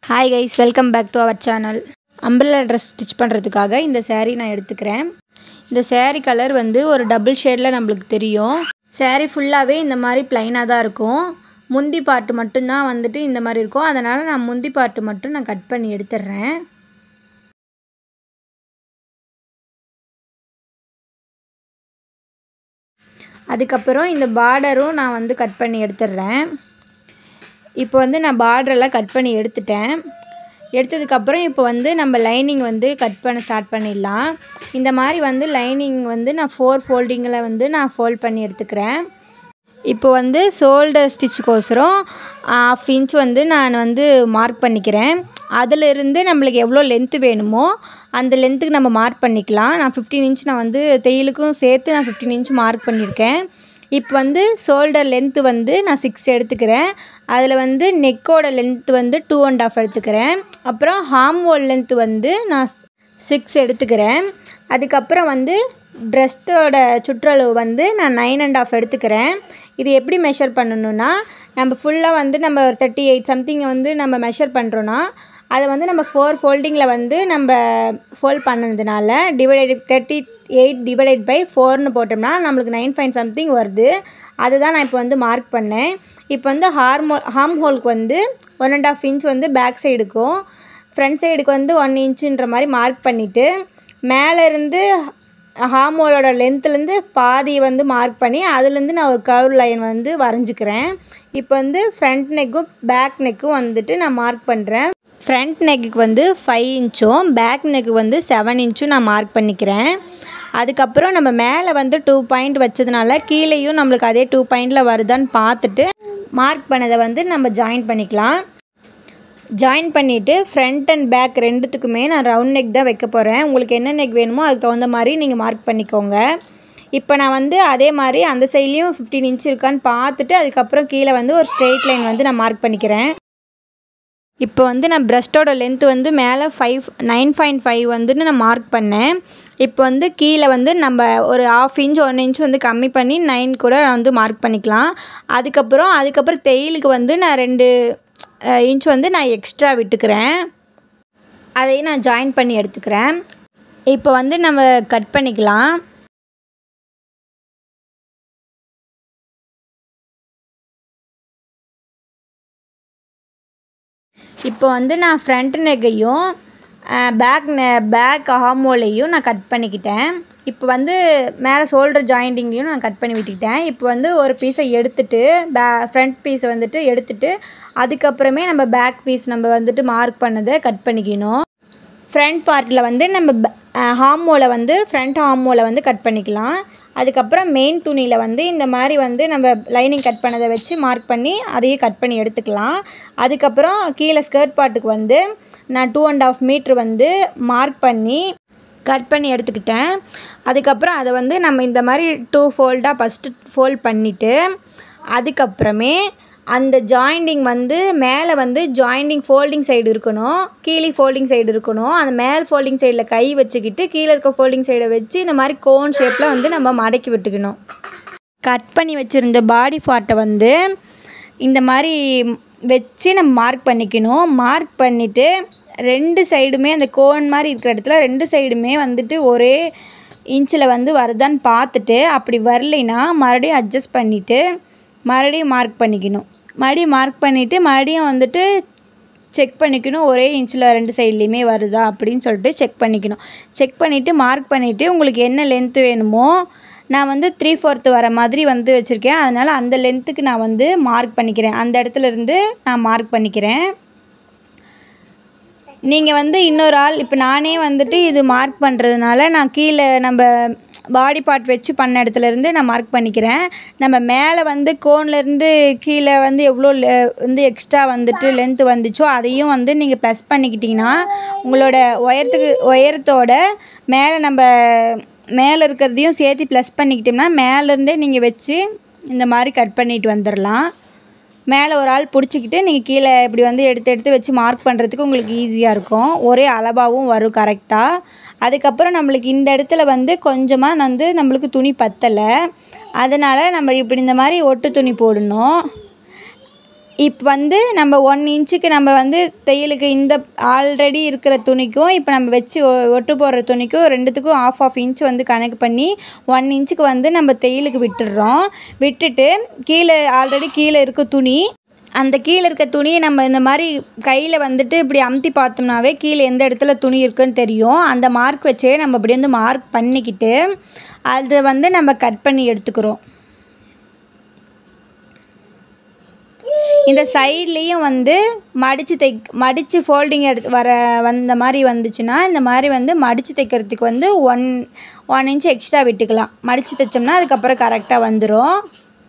hi guys welcome back to our channel umbrella dress stitch பண்ணுறதுக்காக இந்த saree நான் எடுத்துக்கிறேன் இந்த saree கலர் வந்து ஒரு டபுள் ஷேடில் நம்மளுக்கு தெரியும் saree ஃபுல்லாகவே இந்த மாதிரி ப்ளைனாக தான் இருக்கும் முந்தி பார்ட்டு மட்டும்தான் வந்துட்டு இந்த மாதிரி இருக்கும் அதனால் நான் முந்தி பார்ட்டு மட்டும் நான் கட் பண்ணி எடுத்துடுறேன் அதுக்கப்புறம் இந்த பார்டரும் நான் வந்து கட் பண்ணி எடுத்துடுறேன் இப்போ வந்து நான் பார்டரெல்லாம் கட் பண்ணி எடுத்துட்டேன் எடுத்ததுக்கப்புறம் இப்போ வந்து நம்ம லைனிங் வந்து கட் பண்ண ஸ்டார்ட் பண்ணிடலாம் இந்த மாதிரி வந்து லைனிங் வந்து நான் ஃபோர் ஃபோல்டிங்கில் வந்து நான் ஃபோல்ட் பண்ணி எடுத்துக்கிறேன் இப்போ வந்து ஷோல்டர் ஸ்டிச்சுக்கோசரம் ஆஃப் இன்ச் வந்து நான் வந்து மார்க் பண்ணிக்கிறேன் அதிலிருந்து நம்மளுக்கு எவ்வளோ லென்த்து வேணுமோ அந்த லென்த்துக்கு நம்ம மார்க் பண்ணிக்கலாம் நான் ஃபிஃப்டீன் இன்ச் நான் வந்து தையலுக்கும் சேர்த்து நான் ஃபிஃப்டீன் இன்ச் மார்க் பண்ணியிருக்கேன் இப்போ வந்து ஷோல்டர் லென்த்து வந்து நான் சிக்ஸ் எடுத்துக்கிறேன் அதில் வந்து நெக்கோட லென்த்து வந்து டூ அண்ட் ஆஃப் எடுத்துக்கிறேன் அப்புறம் ஹார்ம் ஹோல் லென்த்து வந்து நான் சிக்ஸ் எடுத்துக்கிறேன் அதுக்கப்புறம் வந்து ப்ரெஸ்ட்டோட சுற்றளவு வந்து நான் நைன் அண்ட் ஆஃப் எடுத்துக்கிறேன் இது எப்படி மெஷர் பண்ணணுன்னா நம்ம ஃபுல்லாக வந்து நம்ம ஒரு தேர்ட்டி எயிட் சம்திங் வந்து நம்ம மெஷர் பண்ணுறோன்னா அதை வந்து நம்ம ஃபோர் ஃபோல்டிங்கில் வந்து நம்ம ஃபோல்ட் பண்ணதுனால divided thirty eight divided by ஃபோர்னு போட்டோம்னா நம்மளுக்கு நைன் பாயிண்ட் சம்திங் வருது அதுதான் நான் இப்போ வந்து மார்க் பண்ணேன் இப்போ வந்து ஹார்மோ ஹார்ம் ஹோலுக்கு வந்து ஒன் அண்ட் ஆஃப் இன்ச் வந்து பேக் சைடுக்கும் ஃப்ரண்ட் சைடுக்கு வந்து ஒன் இன்ச்சுன்ற மாதிரி மார்க் பண்ணிவிட்டு மேலேருந்து ஹார்மோலோட லென்த்துலேருந்து பாதி வந்து மார்க் பண்ணி அதுலேருந்து நான் ஒரு கர்வ் லைன் வந்து வரைஞ்சிக்கிறேன் இப்போ வந்து ஃப்ரண்ட் நெக்கும் பேக் நெக்கும் வந்துட்டு நான் மார்க் பண்ணுறேன் ஃப்ரண்ட் நெக்குக்கு வந்து ஃபைவ் இன்ச்சும் பேக் நெக்கு வந்து செவன் இன்ச்சும் நான் மார்க் பண்ணிக்கிறேன் அதுக்கப்புறம் நம்ம மேலே வந்து டூ பாயிண்ட் வச்சதுனால கீழேயும் நம்மளுக்கு அதே டூ பாயிண்டில் வருதான்னு பார்த்துட்டு மார்க் பண்ணதை வந்து நம்ம ஜாயின் பண்ணிக்கலாம் ஜாயின் பண்ணிவிட்டு ஃப்ரண்ட் அண்ட் பேக் ரெண்டுத்துக்குமே நான் ரவுண்ட் நெக் தான் வைக்க போகிறேன் உங்களுக்கு என்ன நெக் வேணுமோ அதுக்கு தகுந்த மாதிரி நீங்கள் மார்க் பண்ணிக்கோங்க இப்போ நான் வந்து அதே மாதிரி அந்த சைட்லேயும் ஃபிஃப்டீன் இன்ச் இருக்கான்னு பார்த்துட்டு அதுக்கப்புறம் கீழே வந்து ஒரு ஸ்ட்ரெயிட் லைன் வந்து நான் மார்க் பண்ணிக்கிறேன் இப்போ வந்து நான் ப்ரெஸ்ட்டோட லென்த் வந்து மேலே ஃபைவ் நைன் பாயிண்ட் ஃபைவ் வந்துட்டு நான் மார்க் பண்ணேன் இப்போ வந்து கீழே வந்து நம்ம ஒரு ஆஃப் இன்ச் ஒன் இன்ச் வந்து கம்மி பண்ணி நைன் கூட நான் வந்து மார்க் பண்ணிக்கலாம் அதுக்கப்புறம் அதுக்கப்புறம் தையலுக்கு வந்து நான் ரெண்டு இன்ச் வந்து நான் எக்ஸ்ட்ரா விட்டுக்கிறேன் அதையும் நான் ஜாயின் பண்ணி எடுத்துக்கிறேன் இப்போ வந்து நம்ம கட் பண்ணிக்கலாம் இப்போ வந்து நான் ஃப்ரண்ட் நெக்கையும் பேக் நெ பேக் ஹார்மோலையும் நான் கட் பண்ணிக்கிட்டேன் இப்போ வந்து மேலே ஷோல்டர் ஜாயிண்டிங்லேயும் நான் கட் பண்ணி விட்டுக்கிட்டேன் இப்போ வந்து ஒரு பீஸை எடுத்துட்டு பே ஃப்ரண்ட் பீஸை வந்துட்டு எடுத்துட்டு அதுக்கப்புறமே நம்ம பேக் பீஸ் நம்ம வந்துட்டு மார்க் பண்ணதை கட் பண்ணிக்கணும் ஃப்ரண்ட் பார்ட்டில் வந்து நம்ம ஹார்மோலை வந்து ஃப்ரண்ட் ஹார்மோலை வந்து கட் பண்ணிக்கலாம் அதுக்கப்புறம் மெயின் துணியில் வந்து இந்த மாதிரி வந்து நம்ம லைனிங் கட் பண்ணதை வச்சு மார்க் பண்ணி அதையும் கட் பண்ணி எடுத்துக்கலாம் அதுக்கப்புறம் கீழே ஸ்கர்ட் பார்ட்டுக்கு வந்து நான் டூ அண்ட் ஆஃப் மீட்ரு வந்து மார்க் பண்ணி கட் பண்ணி எடுத்துக்கிட்டேன் அதுக்கப்புறம் அதை வந்து நம்ம இந்த மாதிரி டூ ஃபோல்டாக ஃபஸ்ட்டு ஃபோல்ட் பண்ணிவிட்டு அதுக்கப்புறமே அந்த ஜாயிண்டிங் வந்து மேலே வந்து ஜாயிண்டிங் ஃபோல்டிங் சைடு இருக்கணும் கீழே ஃபோல்டிங் சைடு இருக்கணும் அந்த மேல் ஃபோல்டிங் சைடில் கை வச்சுக்கிட்டு கீழே இருக்க ஃபோல்டிங் சைடை வச்சு இந்த மாதிரி கோன் ஷேப்பில் வந்து நம்ம மடக்கி விட்டுக்கணும் கட் பண்ணி வச்சுருந்த பாடி பார்ட்டை வந்து இந்த மாதிரி வச்சு நம்ம மார்க் பண்ணிக்கணும் மார்க் பண்ணிவிட்டு ரெண்டு சைடுமே அந்த கோன் மாதிரி இருக்கிற இடத்துல ரெண்டு சைடுமே வந்துட்டு ஒரே இன்ச்சில் வந்து வருதான்னு பார்த்துட்டு அப்படி வரலைன்னா மறுபடியும் அட்ஜஸ்ட் பண்ணிவிட்டு மறுபடியும் மார்க் பண்ணிக்கணும் மறுபடியும் மார்க் பண்ணிவிட்டு மறுபடியும் வந்துட்டு செக் பண்ணிக்கணும் ஒரே இன்ச்சில் ரெண்டு சைட்லேயுமே வருதா அப்படின்னு சொல்லிட்டு செக் பண்ணிக்கணும் செக் பண்ணிவிட்டு மார்க் பண்ணிவிட்டு உங்களுக்கு என்ன லென்த்து வேணுமோ நான் வந்து த்ரீ ஃபோர்த்து வர மாதிரி வந்து வச்சுருக்கேன் அதனால் அந்த லென்த்துக்கு நான் வந்து மார்க் பண்ணிக்கிறேன் அந்த இடத்துல இருந்து நான் மார்க் பண்ணிக்கிறேன் நீங்கள் வந்து இன்னொரு ஆள் இப்போ நானே வந்துட்டு இது மார்க் பண்ணுறதுனால நான் கீழே நம்ம பாடி பார்ட் வச்சு பண்ண இடத்துலேருந்து நான் மார்க் பண்ணிக்கிறேன் நம்ம மேலே வந்து கோன்லேருந்து கீழே வந்து எவ்வளோ வந்து எக்ஸ்ட்ரா வந்துட்டு லென்த்து வந்துச்சோ அதையும் வந்து நீங்கள் ப்ளஸ் பண்ணிக்கிட்டிங்கன்னா உங்களோட உயரத்துக்கு உயரத்தோட மேலே நம்ம மேலே இருக்கிறதையும் சேர்த்து ப்ளஸ் பண்ணிக்கிட்டோம்னா மேலேருந்தே நீங்கள் வச்சு இந்த மாதிரி கட் பண்ணிட்டு வந்துடலாம் மேலே ஒரு ஆள் பிடிச்சிக்கிட்டு நீங்கள் கீழே இப்படி வந்து எடுத்து எடுத்து வச்சு மார்க் பண்ணுறதுக்கு உங்களுக்கு ஈஸியாக இருக்கும் ஒரே அளவாகவும் வரும் கரெக்டாக அதுக்கப்புறம் நம்மளுக்கு இந்த இடத்துல வந்து கொஞ்சமாக வந்து நம்மளுக்கு துணி பத்தலை அதனால் நம்ம இப்படி இந்த மாதிரி ஒட்டு துணி போடணும் இப்போ வந்து நம்ம ஒன் இன்ச்சுக்கு நம்ம வந்து தையலுக்கு இந்த ஆல்ரெடி இருக்கிற துணிக்கும் இப்போ நம்ம வச்சு ஒ- ஒட்டு போடுற துணிக்கும் ரெண்டுத்துக்கும் ஆஃப் ஆஃப் இன்ச் வந்து கணக்கு பண்ணி ஒன் இன்ச்சுக்கு வந்து நம்ம தையலுக்கு விட்டுடுறோம் விட்டுட்டு கீழே ஆல்ரெடி கீழே இருக்க துணி அந்த கீழே இருக்க துணியை நம்ம இந்த மாதிரி கையில் வந்துட்டு இப்படி அமுத்தி பார்த்தோம்னாவே கீழே எந்த இடத்துல துணி இருக்குன்னு தெரியும் அந்த மார்க் வச்சே நம்ம இப்படி வந்து மார்க் பண்ணிக்கிட்டு அதை வந்து நம்ம கட் பண்ணி எடுத்துக்கிறோம் இந்த சைட்லேயும் வந்து மடித்து தை மடித்து ஃபோல்டிங் எடுத்து வர வந்த மாதிரி வந்துச்சுன்னா இந்த மாதிரி வந்து மடித்து தைக்கிறதுக்கு வந்து ஒன் ஒன் இன்ச் எக்ஸ்ட்ரா விட்டுக்கலாம் மடித்து தைச்சோம்னா அதுக்கப்புறம் கரெக்டாக வந்துடும்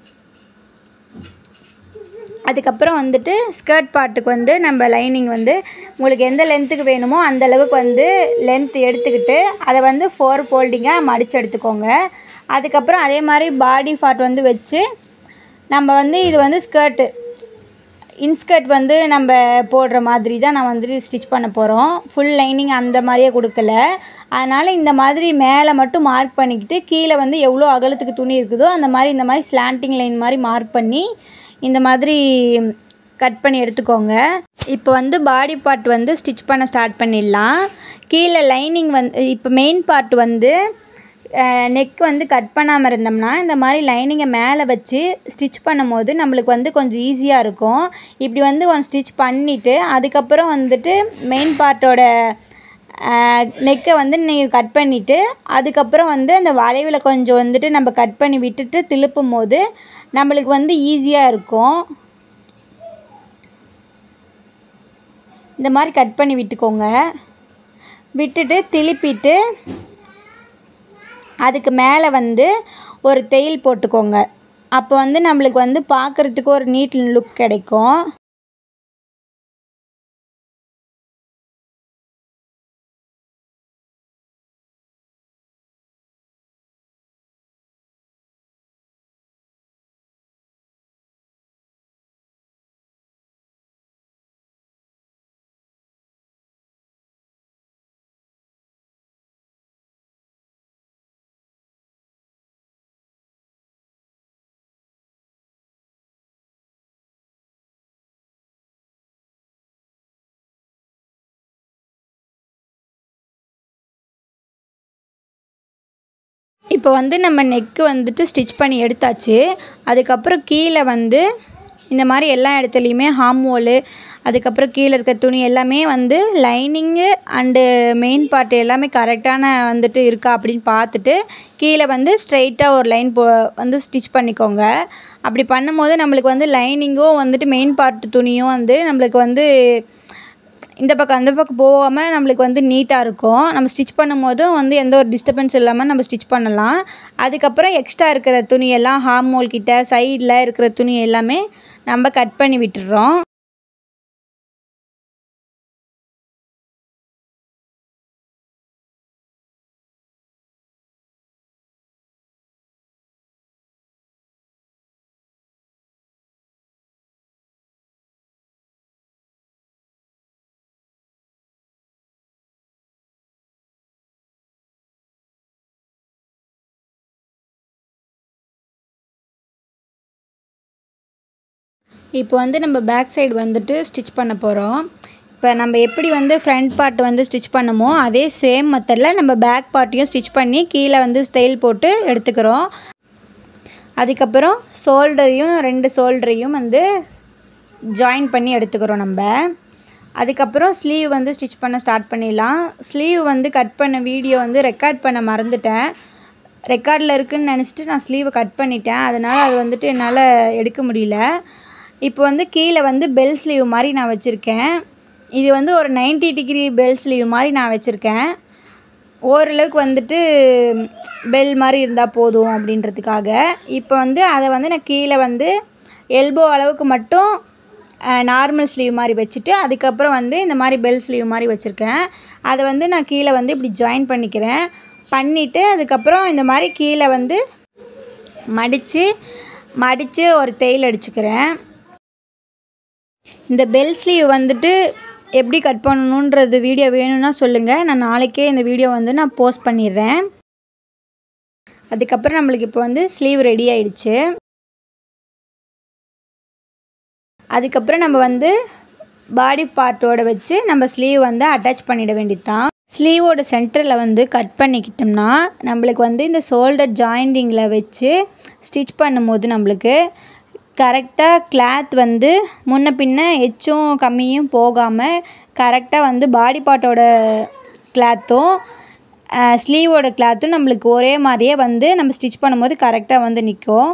அதுக்கப்புறம் வந்துட்டு ஸ்கர்ட் பார்ட்டுக்கு வந்து நம்ம லைனிங் வந்து உங்களுக்கு எந்த லென்த்துக்கு வேணுமோ அந்த அளவுக்கு வந்து லென்த் எடுத்துக்கிட்டு அதை வந்து ஃபோர் ஃபோல்டிங்காக மடித்து எடுத்துக்கோங்க அதுக்கப்புறம் அதே மாதிரி பாடி பார்ட் வந்து வச்சு நம்ம வந்து இது வந்து ஸ்கர்ட்டு இன்ஸ்கர்ட் வந்து நம்ம போடுற மாதிரி தான் நான் வந்துட்டு ஸ்டிச் பண்ண போகிறோம் ஃபுல் லைனிங் அந்த மாதிரியே கொடுக்கல அதனால் இந்த மாதிரி மேலே மட்டும் மார்க் பண்ணிக்கிட்டு கீழே வந்து எவ்வளோ அகலத்துக்கு துணி இருக்குதோ அந்த மாதிரி இந்த மாதிரி ஸ்லாண்டிங் லைன் மாதிரி மார்க் பண்ணி இந்த மாதிரி கட் பண்ணி எடுத்துக்கோங்க இப்போ வந்து பாடி பார்ட் வந்து ஸ்டிச் பண்ண ஸ்டார்ட் பண்ணிடலாம் கீழே லைனிங் வந்து இப்போ மெயின் பார்ட் வந்து நெக் வந்து கட் பண்ணாமல் இருந்தோம்னா இந்த மாதிரி லைனிங்கை மேலே வச்சு ஸ்டிச் பண்ணும்போது நம்மளுக்கு வந்து கொஞ்சம் ஈஸியாக இருக்கும் இப்படி வந்து ஒன் ஸ்டிச் பண்ணிவிட்டு அதுக்கப்புறம் வந்துட்டு மெயின் பார்ட்டோட நெக்கை வந்து நீங்கள் கட் பண்ணிவிட்டு அதுக்கப்புறம் வந்து அந்த வளைவில் கொஞ்சம் வந்துட்டு நம்ம கட் பண்ணி விட்டுட்டு திருப்பும் போது நம்மளுக்கு வந்து ஈஸியாக இருக்கும் இந்த மாதிரி கட் பண்ணி விட்டுக்கோங்க விட்டுட்டு திருப்பிட்டு அதுக்கு மேலே வந்து ஒரு தையல் போட்டுக்கோங்க அப்போ வந்து நம்மளுக்கு வந்து பார்க்குறதுக்கு ஒரு நீட் லுக் கிடைக்கும் இப்போ வந்து நம்ம நெக்கு வந்துட்டு ஸ்டிச் பண்ணி எடுத்தாச்சு அதுக்கப்புறம் கீழே வந்து இந்த மாதிரி எல்லா இடத்துலையுமே ஹார்மோலு அதுக்கப்புறம் கீழே இருக்க துணி எல்லாமே வந்து லைனிங்கு அண்டு மெயின் பார்ட் எல்லாமே கரெக்டான வந்துட்டு இருக்கா அப்படின்னு பார்த்துட்டு கீழே வந்து ஸ்ட்ரைட்டாக ஒரு லைன் போ வந்து ஸ்டிச் பண்ணிக்கோங்க அப்படி பண்ணும்போது நம்மளுக்கு வந்து லைனிங்கும் வந்துட்டு மெயின் பார்ட் துணியும் வந்து நம்மளுக்கு வந்து இந்த பக்கம் அந்த பக்கம் போகாமல் நம்மளுக்கு வந்து நீட்டாக இருக்கும் நம்ம ஸ்டிச் பண்ணும்போதும் வந்து எந்த ஒரு டிஸ்டர்பன்ஸ் இல்லாமல் நம்ம ஸ்டிச் பண்ணலாம் அதுக்கப்புறம் எக்ஸ்ட்ரா இருக்கிற துணியெல்லாம் ஹார்மோல் கிட்ட சைடில் இருக்கிற துணி எல்லாமே நம்ம கட் பண்ணி விட்டுடுறோம் இப்போ வந்து நம்ம பேக் சைடு வந்துட்டு ஸ்டிச் பண்ண போகிறோம் இப்போ நம்ம எப்படி வந்து ஃப்ரண்ட் பார்ட் வந்து ஸ்டிச் பண்ணமோ அதே சேம் மெத்தடில் நம்ம பேக் பார்ட்டையும் ஸ்டிச் பண்ணி கீழே வந்து ஸ்டைல் போட்டு எடுத்துக்கிறோம் அதுக்கப்புறம் ஷோல்டரையும் ரெண்டு ஷோல்டரையும் வந்து ஜாயின் பண்ணி எடுத்துக்கிறோம் நம்ம அதுக்கப்புறம் ஸ்லீவ் வந்து ஸ்டிச் பண்ண ஸ்டார்ட் பண்ணிடலாம் ஸ்லீவ் வந்து கட் பண்ண வீடியோ வந்து ரெக்கார்ட் பண்ண மறந்துட்டேன் ரெக்கார்டில் இருக்குன்னு நினச்சிட்டு நான் ஸ்லீவை கட் பண்ணிட்டேன் அதனால் அது வந்துட்டு என்னால் எடுக்க முடியல இப்போ வந்து கீழே வந்து பெல் ஸ்லீவ் மாதிரி நான் வச்சுருக்கேன் இது வந்து ஒரு 90 டிகிரி பெல் ஸ்லீவ் மாதிரி நான் வச்சுருக்கேன் ஓரளவுக்கு வந்துட்டு பெல் மாதிரி இருந்தால் போதும் அப்படின்றதுக்காக இப்போ வந்து அதை வந்து நான் கீழே வந்து எல்போ அளவுக்கு மட்டும் நார்மல் ஸ்லீவ் மாதிரி வச்சுட்டு அதுக்கப்புறம் வந்து இந்த மாதிரி பெல் ஸ்லீவ் மாதிரி வச்சுருக்கேன் அதை வந்து நான் கீழே வந்து இப்படி ஜாயின் பண்ணிக்கிறேன் பண்ணிவிட்டு அதுக்கப்புறம் இந்த மாதிரி கீழே வந்து மடித்து மடித்து ஒரு தையல் அடிச்சுக்கிறேன் இந்த பெல் ஸ்லீவ் வந்துட்டு எப்படி கட் பண்ணணுன்றது வீடியோ வேணும்னா சொல்லுங்கள் நான் நாளைக்கே இந்த வீடியோ வந்து நான் போஸ்ட் பண்ணிடுறேன் அதுக்கப்புறம் நம்மளுக்கு இப்போ வந்து ஸ்லீவ் ரெடி ஆயிடுச்சு அதுக்கப்புறம் நம்ம வந்து பாடி பார்ட்டோட வச்சு நம்ம ஸ்லீவ் வந்து அட்டாச் பண்ணிட வேண்டியது தான் ஸ்லீவோட சென்டரில் வந்து கட் பண்ணிக்கிட்டோம்னா நம்மளுக்கு வந்து இந்த ஷோல்டர் ஜாயிண்டிங்கில் வச்சு ஸ்டிச் பண்ணும்போது நம்மளுக்கு கரெக்டாக கிளாத் வந்து முன்ன பின்ன எச்சும் கம்மியும் போகாமல் கரெக்டாக வந்து பாடி பார்ட்டோட கிளாத்தும் ஸ்லீவோட கிளாத்தும் நம்மளுக்கு ஒரே மாதிரியே வந்து நம்ம ஸ்டிச் பண்ணும்போது கரெக்டாக வந்து நிற்கும்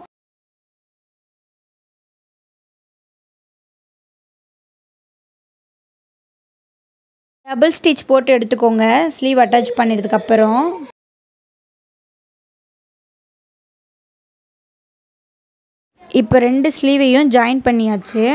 டபுள் ஸ்டிச் போட்டு எடுத்துக்கோங்க ஸ்லீவ் அட்டாச் பண்ணிடுறதுக்கப்புறம் இப்போ ரெண்டு ஸ்லீவையும் ஜாயின் பண்ணியாச்சு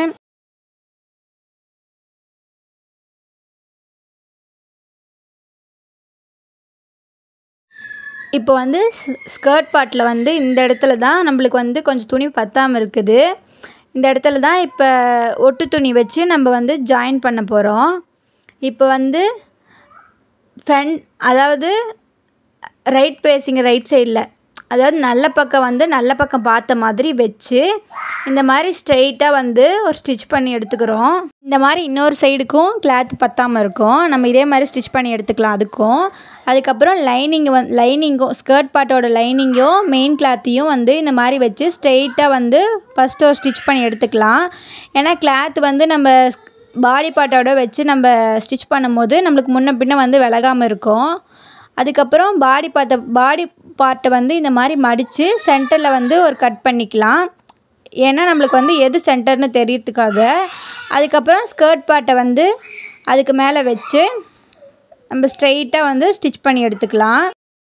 இப்போ வந்து ஸ்கர்ட் பார்ட்டில் வந்து இந்த இடத்துல தான் நம்மளுக்கு வந்து கொஞ்சம் துணி பத்தாமல் இருக்குது இந்த இடத்துல தான் இப்போ ஒட்டு துணி வச்சு நம்ம வந்து ஜாயின் பண்ண போகிறோம் இப்போ வந்து ஃப்ரண்ட் அதாவது ரைட் பேஸிங் ரைட் சைடில் அதாவது நல்ல பக்கம் வந்து நல்ல பக்கம் பார்த்த மாதிரி வச்சு இந்த மாதிரி ஸ்ட்ரெயிட்டாக வந்து ஒரு ஸ்டிச் பண்ணி எடுத்துக்கிறோம் இந்த மாதிரி இன்னொரு சைடுக்கும் கிளாத் பத்தாமல் இருக்கும் நம்ம இதே மாதிரி ஸ்டிச் பண்ணி எடுத்துக்கலாம் அதுக்கும் அதுக்கப்புறம் லைனிங் வந் லைனிங்கும் ஸ்கர்ட் பார்ட்டோட லைனிங்கும் மெயின் கிளாத்தையும் வந்து இந்த மாதிரி வச்சு ஸ்ட்ரெயிட்டாக வந்து ஃபஸ்ட்டு ஒரு ஸ்டிச் பண்ணி எடுத்துக்கலாம் ஏன்னா கிளாத் வந்து நம்ம பாடி பார்ட்டோட வச்சு நம்ம ஸ்டிச் பண்ணும்போது நம்மளுக்கு முன்ன பின்ன வந்து விலகாமல் இருக்கும் அதுக்கப்புறம் பாடி பார்த்த பாடி பார்ட்டை வந்து இந்த மாதிரி மடித்து சென்டரில் வந்து ஒரு கட் பண்ணிக்கலாம் ஏன்னா நம்மளுக்கு வந்து எது சென்டர்னு தெரியறதுக்காக அதுக்கப்புறம் ஸ்கர்ட் பார்ட்டை வந்து அதுக்கு மேலே வச்சு நம்ம ஸ்ட்ரெயிட்டாக வந்து ஸ்டிச் பண்ணி எடுத்துக்கலாம்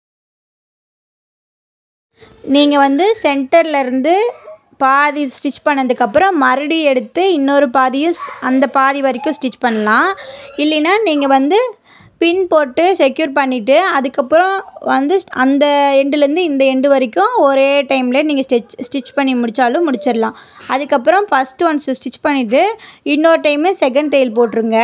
நீங்கள் வந்து சென்டர்லேருந்து பாதி ஸ்டிச் பண்ணதுக்கப்புறம் மறுபடியும் எடுத்து இன்னொரு பாதியும் அந்த பாதி வரைக்கும் ஸ்டிச் பண்ணலாம் இல்லைன்னா நீங்கள் வந்து பின் போட்டு செக்யூர் பண்ணிவிட்டு அதுக்கப்புறம் வந்து அந்த எண்டுலேருந்து இந்த எண்டு வரைக்கும் ஒரே டைமில் நீங்கள் ஸ்டிச் ஸ்டிச் பண்ணி முடித்தாலும் முடிச்சிடலாம் அதுக்கப்புறம் ஃபஸ்ட்டு ஒன்ஸ் ஸ்டிச் பண்ணிவிட்டு இன்னொரு டைமு செகண்ட் தையல் போட்டுருங்க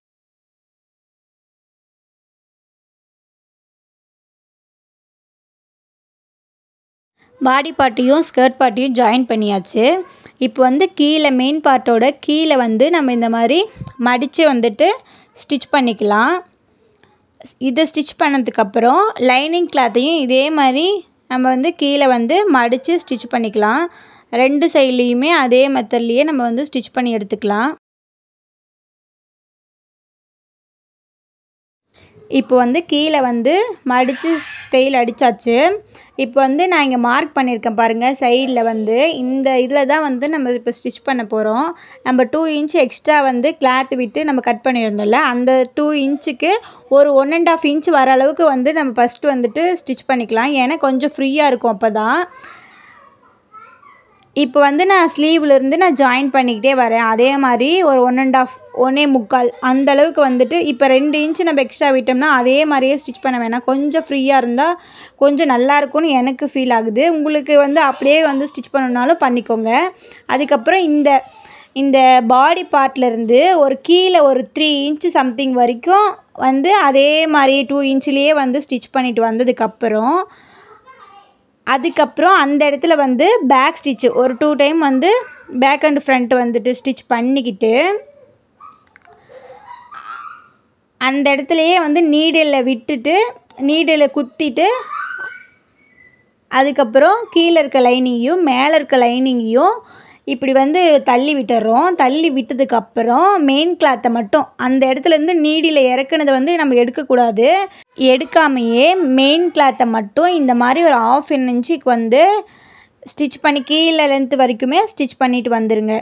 பாடி பார்ட்டையும் ஸ்கர்ட் பார்ட்டையும் ஜாயின் பண்ணியாச்சு இப்போ வந்து கீழே மெயின் பார்ட்டோட கீழே வந்து நம்ம இந்த மாதிரி மடித்து வந்துட்டு ஸ்டிச் பண்ணிக்கலாம் இதை ஸ்டிச் பண்ணதுக்கப்புறம் லைனிங் கிளாத்தையும் இதே மாதிரி நம்ம வந்து கீழே வந்து மடித்து ஸ்டிச் பண்ணிக்கலாம் ரெண்டு சைட்லேயுமே அதே மெத்தட்லேயே நம்ம வந்து ஸ்டிச் பண்ணி எடுத்துக்கலாம் இப்போ வந்து கீழே வந்து மடித்து தையல் அடித்தாச்சு இப்போ வந்து நான் இங்கே மார்க் பண்ணியிருக்கேன் பாருங்கள் சைடில் வந்து இந்த இதில் தான் வந்து நம்ம இப்போ ஸ்டிச் பண்ண போகிறோம் நம்ம டூ இன்ச் எக்ஸ்ட்ரா வந்து கிளாத் விட்டு நம்ம கட் பண்ணியிருந்தோம்ல அந்த டூ இன்ச்சுக்கு ஒரு ஒன் அண்ட் ஆஃப் இன்ச் வர அளவுக்கு வந்து நம்ம ஃபஸ்ட்டு வந்துட்டு ஸ்டிச் பண்ணிக்கலாம் ஏன்னா கொஞ்சம் ஃப்ரீயாக இருக்கும் அப்போ தான் இப்போ வந்து நான் ஸ்லீவ்லேருந்து நான் ஜாயின் பண்ணிக்கிட்டே வரேன் அதே மாதிரி ஒரு ஒன் அண்ட் ஆஃப் ஒன்னே முக்கால் அந்த அளவுக்கு வந்துட்டு இப்போ ரெண்டு இன்ச்சு நம்ம எக்ஸ்ட்ரா விட்டோம்னா அதே மாதிரியே ஸ்டிச் பண்ண வேணாம் கொஞ்சம் ஃப்ரீயாக இருந்தால் கொஞ்சம் நல்லா இருக்கும்னு எனக்கு ஃபீல் ஆகுது உங்களுக்கு வந்து அப்படியே வந்து ஸ்டிச் பண்ணணுனாலும் பண்ணிக்கோங்க அதுக்கப்புறம் இந்த இந்த பாடி பார்ட்லேருந்து ஒரு கீழே ஒரு த்ரீ இன்ச்சு சம்திங் வரைக்கும் வந்து அதே மாதிரி டூ இன்ச்லேயே வந்து ஸ்டிச் பண்ணிட்டு வந்ததுக்கப்புறம் அதுக்கப்புறம் அந்த இடத்துல வந்து பேக் ஸ்டிச்சு ஒரு டூ டைம் வந்து பேக் அண்ட் ஃப்ரண்ட் வந்துட்டு ஸ்டிச் பண்ணிக்கிட்டு அந்த இடத்துலையே வந்து நீடில் விட்டுட்டு நீடில் குத்திட்டு அதுக்கப்புறம் கீழே இருக்க லைனிங்கையும் மேலே இருக்க லைனிங்கையும் இப்படி வந்து தள்ளி விட்டுறோம் தள்ளி விட்டதுக்கப்புறம் மெயின் கிளாத்தை மட்டும் அந்த இடத்துலேருந்து நீடியில் இறக்குனதை வந்து நம்ம எடுக்கக்கூடாது எடுக்காமையே மெயின் கிளாத்தை மட்டும் இந்த மாதிரி ஒரு ஆஃப் இன்ச்சுக்கு வந்து ஸ்டிச் பண்ணி கீழே லென்த் வரைக்குமே ஸ்டிச் பண்ணிட்டு வந்துடுங்க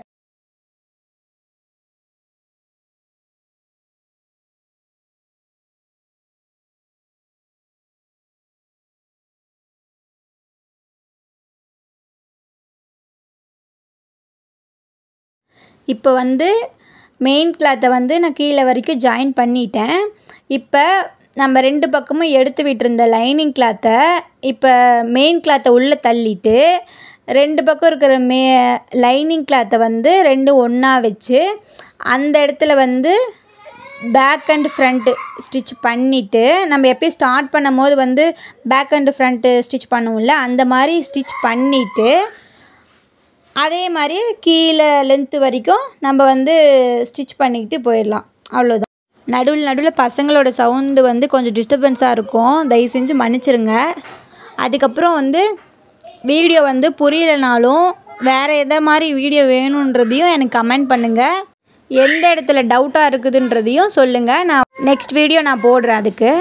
இப்போ வந்து மெயின் கிளாத்தை வந்து நான் கீழே வரைக்கும் ஜாயின் பண்ணிட்டேன் இப்போ நம்ம ரெண்டு பக்கமும் எடுத்து விட்டுருந்த லைனிங் கிளாத்தை இப்போ மெயின் கிளாத்தை உள்ளே தள்ளிட்டு ரெண்டு பக்கம் இருக்கிற மே லைனிங் கிளாத்தை வந்து ரெண்டும் ஒன்றா வச்சு அந்த இடத்துல வந்து பேக் அண்ட் ஃப்ரண்ட்டு ஸ்டிச் பண்ணிவிட்டு நம்ம எப்பயும் ஸ்டார்ட் பண்ணும் போது வந்து பேக் அண்ட் ஃப்ரண்ட்டு ஸ்டிச் பண்ணுவோம்ல அந்த மாதிரி ஸ்டிச் பண்ணிவிட்டு அதே மாதிரி கீழே லென்த்து வரைக்கும் நம்ம வந்து ஸ்டிச் பண்ணிக்கிட்டு போயிடலாம் அவ்வளோதான் நடுவில் நடுவில் பசங்களோட சவுண்டு வந்து கொஞ்சம் டிஸ்டர்பன்ஸாக இருக்கும் தயவு செஞ்சு மன்னிச்சிருங்க அதுக்கப்புறம் வந்து வீடியோ வந்து புரியலைனாலும் வேறு எதை மாதிரி வீடியோ வேணுன்றதையும் எனக்கு கமெண்ட் பண்ணுங்கள் எந்த இடத்துல டவுட்டாக இருக்குதுன்றதையும் சொல்லுங்கள் நான் நெக்ஸ்ட் வீடியோ நான் போடுறேன் அதுக்கு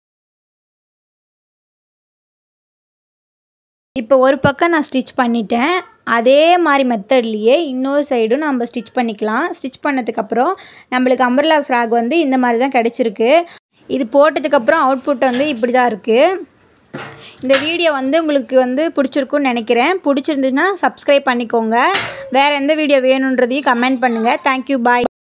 இப்போ ஒரு பக்கம் நான் ஸ்டிச் பண்ணிட்டேன் அதே மாதிரி மெத்தட்லேயே இன்னொரு சைடும் நம்ம ஸ்டிச் பண்ணிக்கலாம் ஸ்டிச் பண்ணதுக்கப்புறம் நம்மளுக்கு அம்பர்லா ஃப்ராக் வந்து இந்த மாதிரி தான் கிடச்சிருக்கு இது போட்டதுக்கப்புறம் அவுட்புட் வந்து இப்படி தான் இருக்குது இந்த வீடியோ வந்து உங்களுக்கு வந்து பிடிச்சிருக்குன்னு நினைக்கிறேன் பிடிச்சிருந்துச்சுன்னா சப்ஸ்கிரைப் பண்ணிக்கோங்க வேறு எந்த வீடியோ வேணுன்றதையும் கமெண்ட் பண்ணுங்கள் தேங்க்யூ பாய்